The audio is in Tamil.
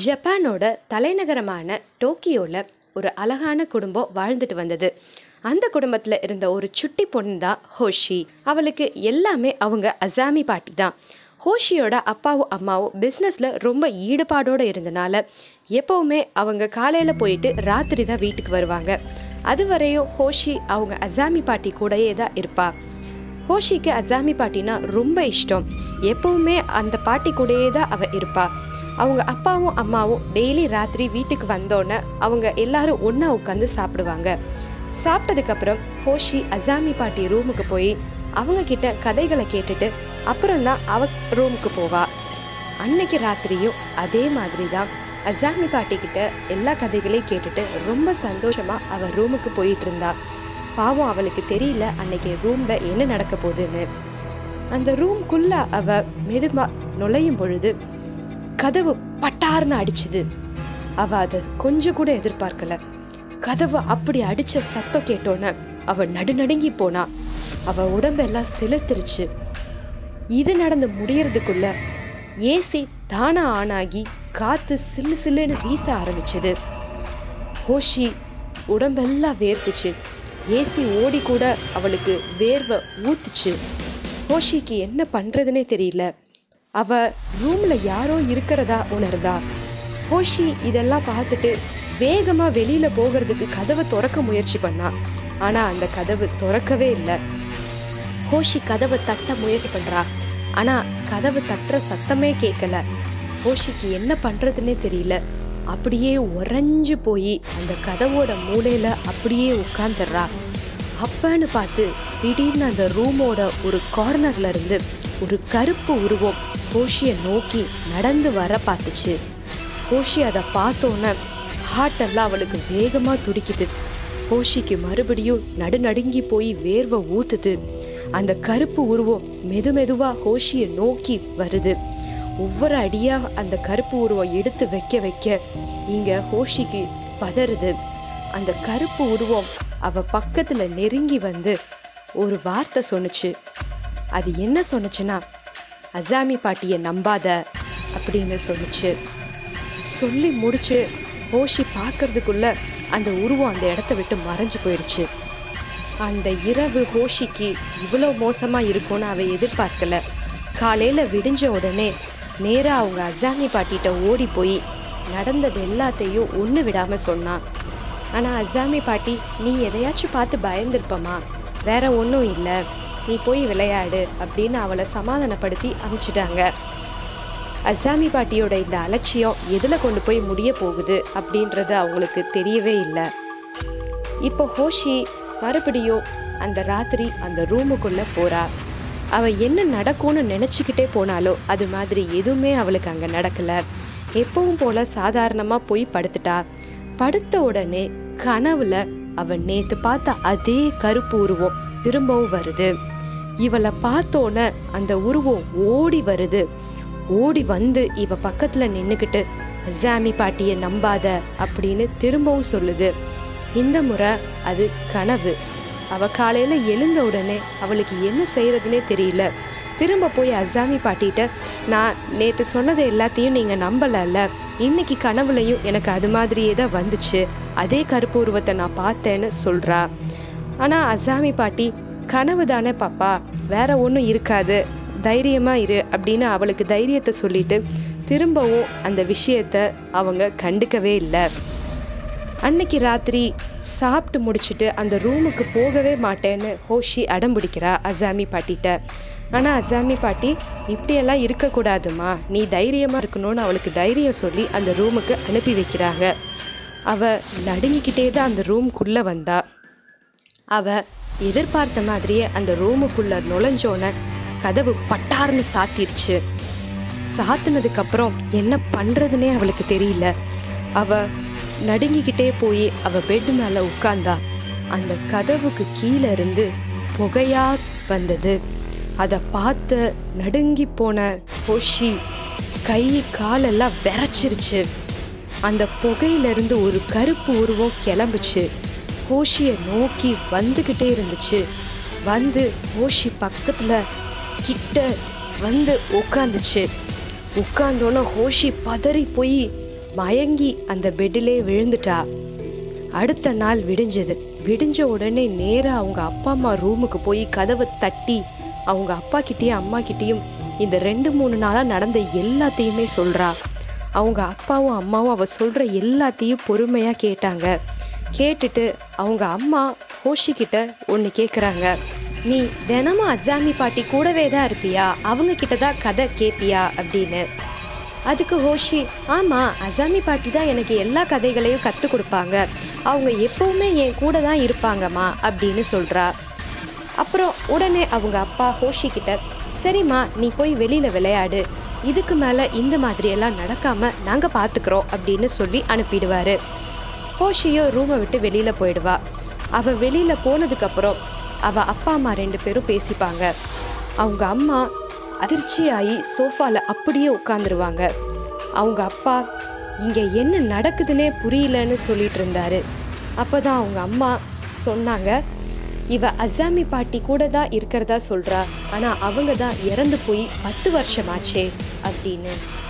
ஜப்பானோட தலைநகரமான டோக்கியோவில் ஒரு அழகான குடும்பம் வாழ்ந்துட்டு வந்தது அந்த குடும்பத்தில் இருந்த ஒரு சுட்டி பொண்ணு தான் ஹோஷி அவளுக்கு எல்லாமே அவங்க அசாமி பாட்டி தான் ஹோஷியோட அப்பாவும் அம்மாவும் பிஸ்னஸில் ரொம்ப ஈடுபாடோடு இருந்தனால எப்போவுமே அவங்க காலையில் போயிட்டு ராத்திரி தான் வீட்டுக்கு வருவாங்க அது வரையும் ஹோஷி அவங்க அசாமி பாட்டி கூடயே தான் இருப்பா ஹோஷிக்கு அசாமி பாட்டினா ரொம்ப இஷ்டம் எப்பவுமே அந்த பாட்டி கூடயே தான் அவ இருப்பா அவங்க அப்பாவும் அம்மாவும் டெய்லி ராத்திரி வீட்டுக்கு வந்தோன்னே அவங்க எல்லாரும் ஒன்றா உட்காந்து சாப்பிடுவாங்க சாப்பிட்டதுக்கப்புறம் ஹோஷி அசாமி பாட்டி ரூமுக்கு போய் அவங்க கிட்ட கதைகளை கேட்டுட்டு அப்புறம்தான் அவ ரூமுக்கு போவா அன்னைக்கு ராத்திரியும் அதே மாதிரி தான் அசாமி பாட்டி கிட்ட எல்லா கதைகளையும் கேட்டுட்டு ரொம்ப சந்தோஷமா அவ ரூமுக்கு போயிட்டு இருந்தா பாவம் அவளுக்கு தெரியல அன்னைக்கு ரூம்ல என்ன நடக்க போகுதுன்னு அந்த ரூம்குள்ள அவ மெதுவா நுழையும் பொழுது கதவு பட்டார்னு அடிச்சுது அவ அதை கொஞ்சம் கூட எதிர்பார்க்கல கதவு அப்படி அடிச்ச சத்தம் கேட்டோன்னே அவ நடுநடுங்கி போனா அவ உடம்பெல்லாம் சிலிர்த்துருச்சு இது நடந்து முடியறதுக்குள்ள ஏசி தானா ஆனாகி காத்து சில்லு சில்லுன்னு வீச ஆரம்பிச்சது ஹோஷி உடம்பெல்லாம் வேர்த்துச்சு ஏசி ஓடி கூட அவளுக்கு வேர்வை ஊத்துச்சு ஹோஷிக்கு என்ன பண்றதுனே தெரியல அவ ரூம்ல யாரோ இருக்கிறதா உணர்ந்தா ஹோஷி இதெல்லாம் பார்த்துட்டு வேகமா வெளியில போகிறதுக்கு கதவை திறக்க முயற்சி பண்ணா ஆனா அந்த கதவு திறக்கவே இல்லை ஹோஷி கதவை தட்ட முயற்சி பண்றா ஆனா கதவு தட்டுற சத்தமே கேட்கல ஹோஷிக்கு என்ன பண்றதுன்னே தெரியல அப்படியே உறைஞ்சு போய் அந்த கதவோட மூலையில அப்படியே உட்காந்துடுறா அப்பன்னு பார்த்து திடீர்னு அந்த ரூமோட ஒரு கார்னர்ல இருந்து ஒரு கருப்பு உருவம் ஹோஷியை நோக்கி நடந்து வர பார்த்துச்சு ஹோஷி அதை பார்த்தோன்னே ஹார்ட் எல்லாம் அவளுக்கு வேகமா துடிக்குது ஹோஷிக்கு மறுபடியும் நடுநடுங்கி போய் வேர்வை ஊத்துது அந்த கருப்பு உருவம் மெது மெதுவா ஹோஷியை நோக்கி வருது ஒவ்வொரு அடியா அந்த கருப்பு உருவம் எடுத்து வைக்க வைக்க இங்க ஹோஷிக்கு பதறுது அந்த கருப்பு உருவம் அவ பக்கத்துல நெருங்கி வந்து ஒரு வார்த்தை சொன்னுச்சு அது என்ன சொன்னுச்சுன்னா அசாமி பாட்டியை நம்பாத அப்படின்னு சொன்னுச்சு சொல்லி முடிச்சு ஹோஷி பார்க்கறதுக்குள்ள அந்த உருவம் அந்த இடத்த விட்டு மறைஞ்சு போயிடுச்சு அந்த இரவு ஹோஷிக்கு இவ்வளோ மோசமா இருக்கும்னு அவ எதிர்பார்க்கல காலையில விடிஞ்ச உடனே நேரா அவங்க அசாமி பாட்டிகிட்ட ஓடி போய் நடந்தது எல்லாத்தையும் ஒன்று விடாம சொன்னான் ஆனா அசாமி பாட்டி நீ எதையாச்சும் பார்த்து பயந்துருப்பமா வேற ஒன்றும் இல்லை நீ போய் விளையாடு அப்படின்னு அவளை சமாதானப்படுத்தி அனுப்பிச்சிட்டாங்க அசாமி பாட்டியோட இந்த அலட்சியம் எதில் கொண்டு போய் முடிய போகுது அப்படின்றது அவங்களுக்கு தெரியவே இல்லை இப்போ ஹோஷி மறுபடியும் அந்த ராத்திரி அந்த ரூமுக்குள்ள போறா அவ என்ன நடக்கும்னு நினச்சிக்கிட்டே போனாலோ அது மாதிரி எதுவுமே அவளுக்கு அங்கே நடக்கல எப்பவும் போல சாதாரணமா போய் படுத்துட்டா படுத்த உடனே கனவுல அவ நேத்து பார்த்த அதே கருப்பு உருவம் திரும்பவும் வருது இவளை பார்த்தோன்னே அந்த உருவம் ஓடி வருது ஓடி வந்து இவ பக்கத்துல நின்னுக்கிட்டு அசாமி பாட்டியை நம்பாத அப்படின்னு திரும்பவும் சொல்லுது இந்த முறை அது கனவு அவ காலையில எழுந்த உடனே அவளுக்கு என்ன செய்யறதுனே தெரியல திரும்ப போய் அசாமி பாட்டிகிட்ட நான் நேற்று சொன்னதை எல்லாத்தையும் நீங்கள் நம்பலல்ல இன்னைக்கு கனவுலையும் எனக்கு அது மாதிரியே தான் வந்துச்சு அதே கருப்பு உருவத்தை நான் பார்த்தேன்னு சொல்கிறா ஆனால் அசாமி பாட்டி கனவு தானே பாப்பா வேற ஒன்றும் இருக்காது தைரியமாக இரு அப்படின்னு அவளுக்கு தைரியத்தை சொல்லிட்டு திரும்பவும் அந்த விஷயத்த அவங்க கண்டுக்கவே இல்லை அன்னைக்கு ராத்திரி சாப்பிட்டு முடிச்சுட்டு அந்த ரூமுக்கு போகவே மாட்டேன்னு ஹோஷி அடம் பிடிக்கிறா அசாமி பாட்டிகிட்ட ஆனால் அசாமி பாட்டி இப்படியெல்லாம் இருக்கக்கூடாதுமா நீ தைரியமாக இருக்கணும்னு அவளுக்கு தைரியம் சொல்லி அந்த ரூமுக்கு அனுப்பி வைக்கிறாங்க அவ நடுங்கிக்கிட்டே தான் அந்த ரூம்குள்ளே வந்தா அவ எதிர்பார்த்த மாதிரியே அந்த ரூமுக்குள்ள நுழைஞ்சோன கதவு பட்டார்னு சாத்திருச்சு சாத்தினதுக்கு அப்புறம் என்ன பண்றதுனே அவளுக்கு தெரியல அவ நடுங்கிக்கிட்டே போய் அவ பெட் மேல உட்கார்ந்தா அந்த கதவுக்கு கீழே இருந்து புகையா வந்தது அதை பார்த்து நடுங்கி போன ஹோஷி கை காலெல்லாம் விரைச்சிருச்சு அந்த புகையிலிருந்து ஒரு கருப்பு உருவம் கிளம்புச்சு ஹோஷியை நோக்கி வந்துக்கிட்டே இருந்துச்சு வந்து ஹோஷி பக்கத்துல கிட்ட வந்து உட்காந்துச்சு உட்காந்தோன்னே ஹோஷி பதறி போய் மயங்கி அந்த பெட்டிலே விழுந்துட்டா அடுத்த நாள் விடிஞ்சது விடிஞ்ச உடனே நேராக அவங்க அப்பா அம்மா ரூமுக்கு போய் கதவை தட்டி அவங்க அப்பா கிட்டேயும் அம்மா கிட்டேயும் இந்த ரெண்டு மூணு நாளாக நடந்த எல்லாத்தையுமே சொல்கிறா அவங்க அப்பாவும் அம்மாவும் அவ சொல்கிற எல்லாத்தையும் பொறுமையாக கேட்டாங்க கேட்டுட்டு அவங்க அம்மா ஹோஷி கிட்ட ஒன்று கேட்குறாங்க நீ தினமும் அசாமி பாட்டி கூடவே தான் இருப்பியா அவங்க கிட்ட தான் கதை கேட்பியா அப்படின்னு அதுக்கு ஹோஷி ஆமாம் அசாமி பாட்டி தான் எனக்கு எல்லா கதைகளையும் கற்றுக் கொடுப்பாங்க அவங்க எப்பவுமே என் கூட தான் இருப்பாங்கம்மா அப்படின்னு சொல்கிறா அப்புறம் உடனே அவங்க அப்பா ஹோஷி கிட்ட சரிம்மா நீ போய் வெளியில் விளையாடு இதுக்கு மேலே இந்த மாதிரியெல்லாம் நடக்காமல் நாங்கள் பார்த்துக்குறோம் அப்படின்னு சொல்லி அனுப்பிடுவார் ஹோஷியோ ரூமை விட்டு வெளியில் போயிடுவா அவள் வெளியில் போனதுக்கப்புறம் அவள் அப்பா அம்மா ரெண்டு பேரும் பேசிப்பாங்க அவங்க அம்மா அதிர்ச்சியாகி சோஃபாவில் அப்படியே உட்காந்துருவாங்க அவங்க அப்பா இங்கே என்ன நடக்குதுன்னே புரியலன்னு சொல்லிட்டு இருந்தாரு அப்போ தான் அவங்க அம்மா சொன்னாங்க இவ அசாமி பாட்டி கூட தான் இருக்கிறதா சொல்கிறா ஆனால் அவங்க தான் இறந்து போய் பத்து வருஷமாச்சே அப்படின்னு